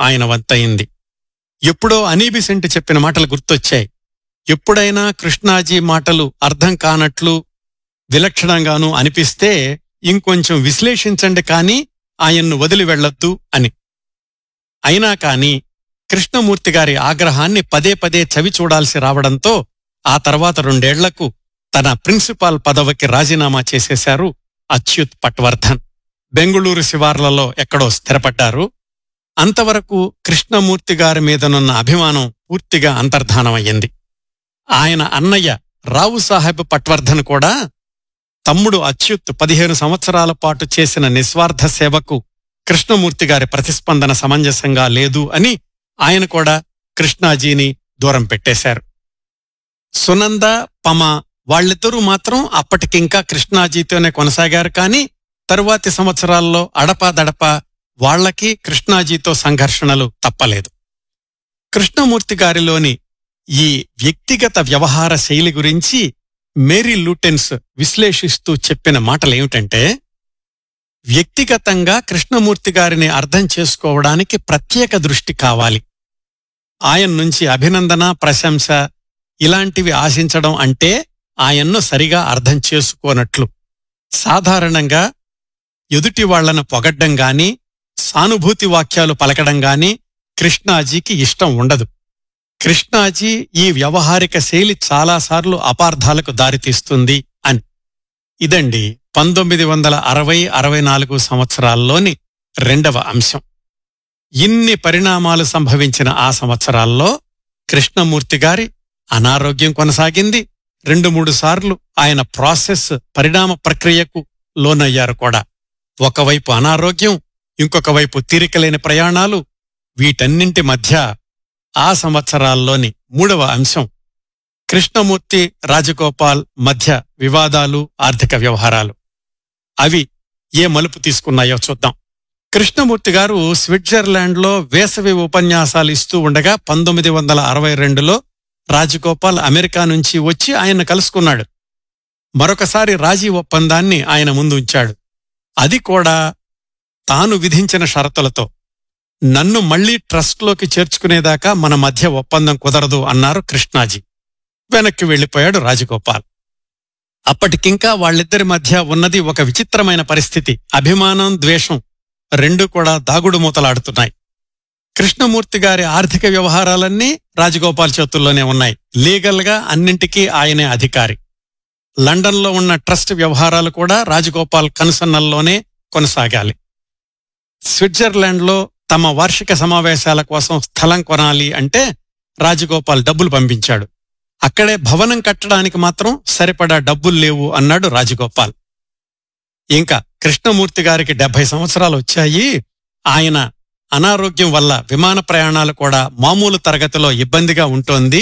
ఆయన వంతయింది ఎప్పుడో అనీబిసెంట్ చెప్పిన మాటలు గుర్తొచ్చాయి ఎప్పుడైనా కృష్ణాజీ మాటలు అర్థం కానట్లు విలక్షణంగానూ అనిపిస్తే ఇంకొంచెం విశ్లేషించండి కాని ఆయన్ను వదిలి వెళ్ళొద్దు అని అయినా కాని కృష్ణమూర్తి గారి ఆగ్రహాన్ని పదే పదే చవి చూడాల్సి రావడంతో ఆ తర్వాత రెండేళ్లకు తన ప్రిన్సిపాల్ పదవికి రాజీనామా చేసేశారు అచ్యుత్ పట్వర్ధన్ బెంగుళూరు శివార్లలో ఎక్కడో స్థిరపడ్డారు అంతవరకు కృష్ణమూర్తి గారి మీదనున్న అభిమానం పూర్తిగా అంతర్ధానమయ్యింది ఆయన అన్నయ్య రావు సాహెబ్ పట్వర్ధన్ కూడా తమ్ముడు అచ్యుత్ పదిహేను సంవత్సరాల పాటు చేసిన నిస్వార్థ సేవకు కృష్ణమూర్తి గారి ప్రతిస్పందన సమంజసంగా లేదు అని ఆయన కూడా కృష్ణాజీని దూరం పెట్టేశారు సునంద పమ వాళ్ళిద్దరూ మాత్రం అప్పటికింకా కృష్ణాజీతోనే కొనసాగారు కానీ తరువాతి సంవత్సరాల్లో అడపాదడపా వాళ్లకి కృష్ణాజీతో సంఘర్షణలు తప్పలేదు కృష్ణమూర్తి గారిలోని ఈ వ్యక్తిగత వ్యవహార శైలి గురించి మేరీ లూటెన్స్ విశ్లేషిస్తూ చెప్పిన మాటలేమిటంటే వ్యక్తిగతంగా కృష్ణమూర్తి గారిని అర్థం చేసుకోవడానికి ప్రత్యేక దృష్టి కావాలి ఆయన నుంచి అభినందన ప్రశంస ఇలాంటివి ఆశించడం అంటే ఆయన్ను సరిగా అర్థం చేసుకోనట్లు సాధారణంగా ఎదుటి వాళ్లను పొగడ్డం గాని సానుభూతి వాక్యాలు పలకడం గాని కృష్ణాజీకి ఇష్టం ఉండదు కృష్ణాజీ ఈ వ్యవహారిక శైలి చాలాసార్లు అపార్థాలకు దారితీస్తుంది అని ఇదండి పంతొమ్మిది వందల అరవై అరవై నాలుగు సంవత్సరాల్లోని రెండవ అంశం ఇన్ని పరిణామాలు సంభవించిన ఆ సంవత్సరాల్లో కృష్ణమూర్తి గారి అనారోగ్యం కొనసాగింది రెండు మూడు సార్లు ఆయన ప్రాసెస్ పరిణామ ప్రక్రియకు లోనయ్యారు కూడా ఒకవైపు అనారోగ్యం ఇంకొక వైపు తీరికలేని ప్రయాణాలు వీటన్నింటి మధ్య ఆ సంవత్సరాల్లోని మూడవ అంశం కృష్ణమూర్తి రాజగోపాల్ మధ్య వివాదాలు ఆర్థిక వ్యవహారాలు అవి ఏ మలుపు తీసుకున్నాయో చూద్దాం కృష్ణమూర్తి గారు స్విట్జర్లాండ్లో వేసవి ఉపన్యాసాలు ఇస్తూ ఉండగా పంతొమ్మిది వందల అరవై రెండులో రాజగోపాల్ అమెరికా నుంచి వచ్చి ఆయన కలుసుకున్నాడు మరొకసారి రాజీ ఒప్పందాన్ని ఆయన ముందు ఉంచాడు అది కూడా తాను విధించిన షరతులతో నన్ను మళ్లీ ట్రస్ట్లోకి చేర్చుకునేదాకా మన మధ్య ఒప్పందం కుదరదు అన్నారు కృష్ణాజీ వెనక్కి వెళ్లిపోయాడు రాజగోపాల్ అప్పటికింకా వాళ్ళిద్దరి మధ్య ఉన్నది ఒక విచిత్రమైన పరిస్థితి అభిమానం ద్వేషం రెండూ కూడా దాగుడు మూతలాడుతున్నాయి కృష్ణమూర్తి గారి ఆర్థిక వ్యవహారాలన్నీ రాజగోపాల్ చేతుల్లోనే ఉన్నాయి లీగల్గా అన్నింటికీ ఆయనే అధికారి లండన్లో ఉన్న ట్రస్ట్ వ్యవహారాలు కూడా రాజగోపాల్ కనుసన్నల్లోనే కొనసాగాలి స్విట్జర్లాండ్లో తమ వార్షిక సమావేశాల కోసం స్థలం కొనాలి అంటే రాజగోపాల్ డబ్బులు పంపించాడు అక్కడే భవనం కట్టడానికి మాత్రం సరిపడా డబ్బులు లేవు అన్నాడు రాజగోపాల్ ఇంకా కృష్ణమూర్తి గారికి డెబ్బై సంవత్సరాలు వచ్చాయి ఆయన అనారోగ్యం వల్ల విమాన ప్రయాణాలు కూడా మామూలు తరగతిలో ఇబ్బందిగా ఉంటోంది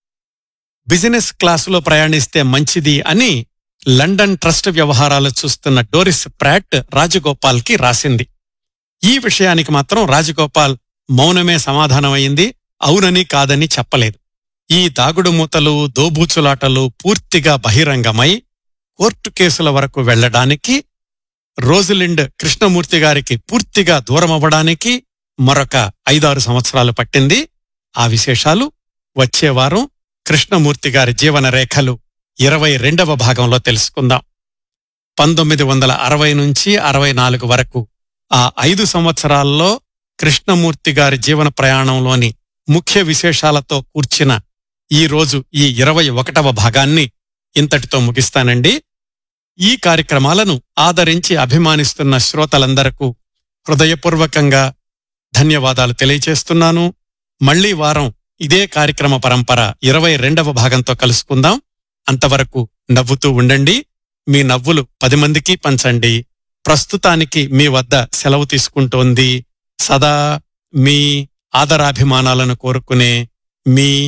బిజినెస్ క్లాసులో ప్రయాణిస్తే మంచిది అని లండన్ ట్రస్ట్ వ్యవహారాలు చూస్తున్న డోరిస్ ప్రాట్ రాజగోపాల్కి రాసింది ఈ విషయానికి మాత్రం రాజగోపాల్ మౌనమే సమాధానమైంది అవునని కాదని చెప్పలేదు ఈ దాగుడు మూతలు దోబూచులాటలు పూర్తిగా బహిరంగమై కోర్టు కేసుల వరకు వెళ్లడానికి రోజులిండ్ కృష్ణమూర్తి గారికి పూర్తిగా దూరమవ్వడానికి మరొక ఐదారు సంవత్సరాలు పట్టింది ఆ విశేషాలు వచ్చే వారం కృష్ణమూర్తి గారి జీవన రేఖలు ఇరవై రెండవ భాగంలో తెలుసుకుందాం పంతొమ్మిది వందల అరవై నుంచి అరవై నాలుగు వరకు ఆ ఐదు సంవత్సరాల్లో కృష్ణమూర్తి గారి జీవన ప్రయాణంలోని ముఖ్య విశేషాలతో కూర్చిన ఈ రోజు ఈ ఇరవై ఒకటవ భాగాన్ని ఇంతటితో ముగిస్తానండి ఈ కార్యక్రమాలను ఆదరించి అభిమానిస్తున్న శ్రోతలందరకు హృదయపూర్వకంగా ధన్యవాదాలు తెలియచేస్తున్నాను మళ్లీ వారం ఇదే కార్యక్రమ పరంపర ఇరవై రెండవ భాగంతో కలుసుకుందాం అంతవరకు నవ్వుతూ ఉండండి మీ నవ్వులు పది మందికి పంచండి ప్రస్తుతానికి మీ వద్ద సెలవు తీసుకుంటోంది సదా మీ ఆదరాభిమానాలను కోరుకునే మీ